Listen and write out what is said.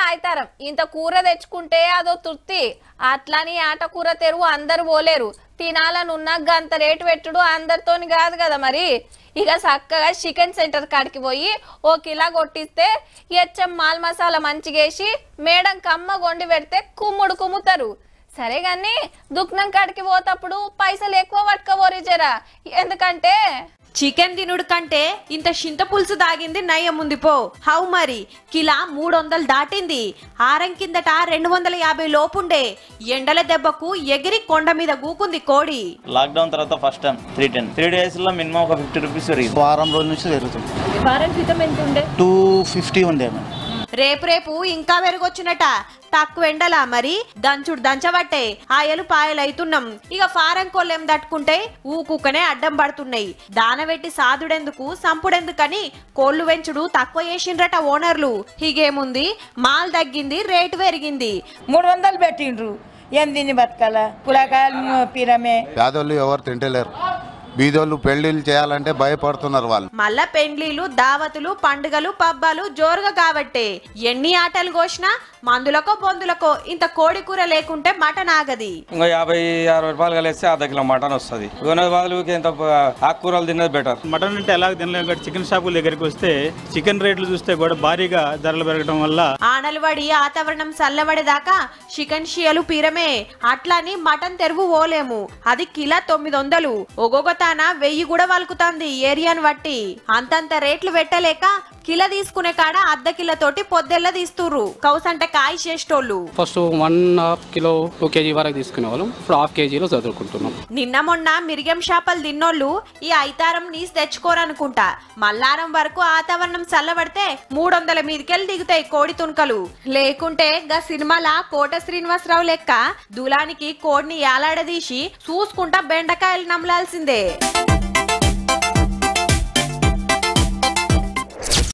ఆಯ್తారం ఇంత కూర తెచ్చుకుంటే అదో తృప్తి అట్లని ఆట కూర తెరువు అందరు పోలేరు తినాలనున్న గంత రేటు పెట్టుడు అందరితోని కాదు కదా మరి ఇక చక్కగా చికెన్ సెంటర్ కాడికి పోయి ఓ కిలా కొట్టిస్తే ఎచ్చం మాల్ మసాలా మంచిగేసి మేడం కమ్మ గొండి పెడితే కుమ్ముడు కుమ్ముతారు సరే గాని దుక్నం కాడికి పోతప్పుడు పైసలు ఎక్కువ పట్టుకోబోరి జరా ఎందుకంటే చికెన్ తినుడు కంటే ఇంత చింత పులుసు దాగింది నయ్యం ఉంది పో హౌ మరి కిలా మూడు వందలు దాటింది ఆరం కిందట రెండు వందల యాభై లోపుండే ఎండల దెబ్బకు ఎగిరి కొండ మీద గూకుంది కోడి లాక్డౌన్ తర్వాత first time three ten three డేస్లో మినిమం ఒక ఫిఫ్టీ రూపీస్ పెరిగింది వారం రోజుల నుంచి జరుగుతుంది వారం క్రితం ఎంత ఉండే టూ ఫిఫ్టీ ఉండే మేడం రేపు రేపు ఇంకా పెరుగొచ్చినట తక్కువ ఎండలా మరి దంచుడు దంచబట్టే ఆయలు పాయలైతున్నాం ఇక ఫారం కొల్లేం దట్టుకుంటే ఊకుకనే అడ్డం పడుతున్నాయి దానబెట్టి సాదుడెందుకు సంపుడెందుకని కోళ్లు పెంచుడు తక్కువ చేసిండ్రట ఓనర్లు హీగేముంది మాల్ తగ్గింది రేటు పెరిగింది మూడు వందలు పెట్టిండ్రు ఏం తిని బతకాల కులాకాయలు పిరమే పేదోళ్ళు ఎవరు తింటలేరు బీదోళ్ళు పెళ్లిళ్ళు చేయాలంటే భయపడుతున్నారు వాళ్ళు మళ్ళా పెండ్లీలు దావతులు పండుగలు పబ్బాలు జోరుగా కాబట్టే ఎన్ని ఆటలు కోసినా మందులకో బొందులకో ఇంత కోడి కూర లేకుంటే మటన్ ఆగది ఇంకా యాభై అరవై రూపాయలు కలిస్తే అర్ధ కిలో మటన్ వస్తుంది కొనే బదులుకి ఇంత ఆకుకూరలు తిన్నది బెటర్ మటన్ అంటే ఎలా తినలేం కాబట్టి చికెన్ షాపుల దగ్గరికి వస్తే చికెన్ రేట్లు చూస్తే కూడా భారీగా ధరలు పెరగడం వల్ల ఆనలు పడి వాతావరణం చల్లబడేదాకా చికెన్ షియలు పీరమే అట్లని మటన్ తెరువు పోలేము అది కిలా తొమ్మిది వందలు ఒగొగతాన వెయ్యి కూడా వలుకుతాంది ఏరియాను బట్టి అంతంత రేట్లు పెట్టలేక కిల తీసుకునే కాడ అర్ధ కిలో తోటి పొద్దెల్ల తీస్తుర్రు కౌసంటే కాయ చేసేటోళ్ళు first one half kilo two KG వరకు తీసుకునే వాళ్ళం ఇప్పుడు హాఫ్ కేజీలో చదువుకుంటున్నాం నిన్న మొన్న మిరిగం చేపలు తిన్నోళ్ళు ఈ ఐతారం నీసి తెచ్చుకోరనుకుంటా మల్లారం వరకు వాతావరణం చల్లబడితే మూడు వందల మీదకెళ్ళి దిగుతాయి కోడి తుణకలు లేకుంటే గా సినిమాల కోట శ్రీనివాసరావు లెక్క దూలానికి కోడిని ఏలాడదీసి చూసుకుంటా బెండకాయలు నమలాల్సిందే